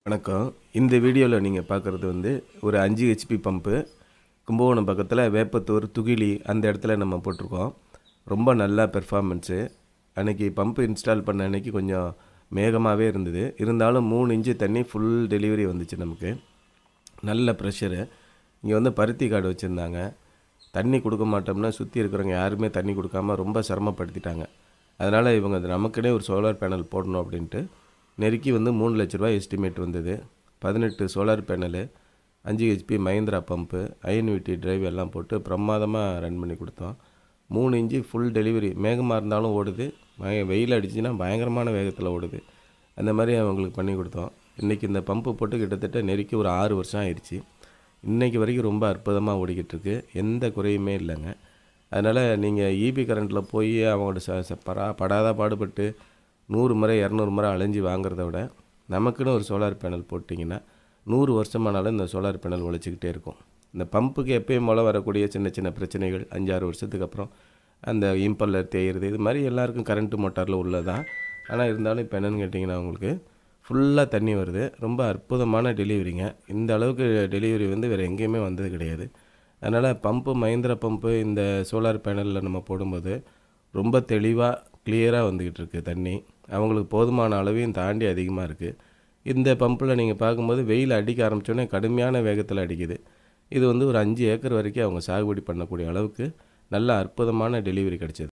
வணக்கம் இந்த வீடியோவில் நீங்கள் பார்க்குறது வந்து ஒரு அஞ்சு ஹெச்பி பம்பு கும்பகோணம் பக்கத்தில் வேப்பத்தூர் துகிலி அந்த இடத்துல நம்ம போட்டிருக்கோம் ரொம்ப நல்ல பெர்ஃபார்மன்ஸு அன்றைக்கி பம்பு இன்ஸ்டால் பண்ண அன்னைக்கு கொஞ்சம் மேகமாகவே இருந்தது இருந்தாலும் மூணு இன்ச்சு தண்ணி ஃபுல் டெலிவரி வந்துச்சு நமக்கு நல்ல ப்ரெஷரு இங்கே வந்து பருத்தி காடு வச்சுருந்தாங்க தண்ணி கொடுக்க மாட்டோம்னா சுற்றி இருக்கிறவங்க யாருமே தண்ணி கொடுக்காம ரொம்ப சிரமப்படுத்திட்டாங்க அதனால் இவங்க அது நமக்குனே ஒரு சோலார் பேனல் போடணும் அப்படின்ட்டு நெருக்கி வந்து மூணு லட்ச ரூபாய் எஸ்டிமேட் வந்தது பதினெட்டு சோலார் பேனலு அஞ்சு HP Mahindra pump INVT drive எல்லாம் போட்டு பிரமாதமாக ரன் பண்ணி கொடுத்தோம் மூணு இன்ச்சு ஃபுல் டெலிவரி மேகமாக இருந்தாலும் ஓடுது மய வெயில் அடிச்சுன்னா பயங்கரமான வேகத்தில் ஓடுது அந்த மாதிரி அவங்களுக்கு பண்ணி கொடுத்தோம் இன்றைக்கி இந்த பம்பு போட்டு கிட்டத்தட்ட நெருக்கி ஒரு ஆறு வருஷம் ஆயிடுச்சு இன்றைக்கி வரைக்கும் ரொம்ப அற்புதமாக ஓடிக்கிட்டு இருக்கு எந்த குறையுமே இல்லைங்க அதனால் நீங்கள் இபி கரண்ட்டில் போய் அவங்களோட ச ச பரா படாத பாடுபட்டு நூறு முறை இரநூறு முறை அலைஞ்சு வாங்குறத விட நமக்குன்னு ஒரு சோலார் பேனல் போட்டிங்கன்னா நூறு வருஷமானாலும் இந்த சோலார் பேனல் உழைச்சிக்கிட்டே இருக்கும் இந்த பம்புக்கு எப்பயும் போல் வரக்கூடிய சின்ன சின்ன பிரச்சனைகள் அஞ்சாறு வருஷத்துக்கு அப்புறம் அந்த இம்பல்லர் தேயிறது இது மாதிரி எல்லாருக்கும் கரண்ட்டு மோட்டாரில் உள்ளதான் ஆனால் இருந்தாலும் இப்போ என்னென்னு கேட்டிங்கன்னா உங்களுக்கு ஃபுல்லாக தண்ணி வருது ரொம்ப அற்புதமான டெலிவரிங்க இந்த அளவுக்கு டெலிவரி வந்து வேறு எங்கேயுமே வந்தது கிடையாது அதனால் பம்பு மஹிந்திரா பம்பு இந்த சோலார் பேனலில் நம்ம போடும்போது ரொம்ப தெளிவாக கிளியராக வந்துக்கிட்டு இருக்குது தண்ணி அவங்களுக்கு போதுமான அளவையும் தாண்டி அதிகமாக இருக்குது இந்த பம்பில் நீங்கள் பார்க்கும்போது வெயில் அடிக்க ஆரம்பித்தோடனே கடுமையான வேகத்தில் அடிக்குது இது வந்து ஒரு அஞ்சு ஏக்கர் வரைக்கும் அவங்க சாகுபடி பண்ணக்கூடிய அளவுக்கு நல்ல அற்புதமான டெலிவரி கிடச்சிது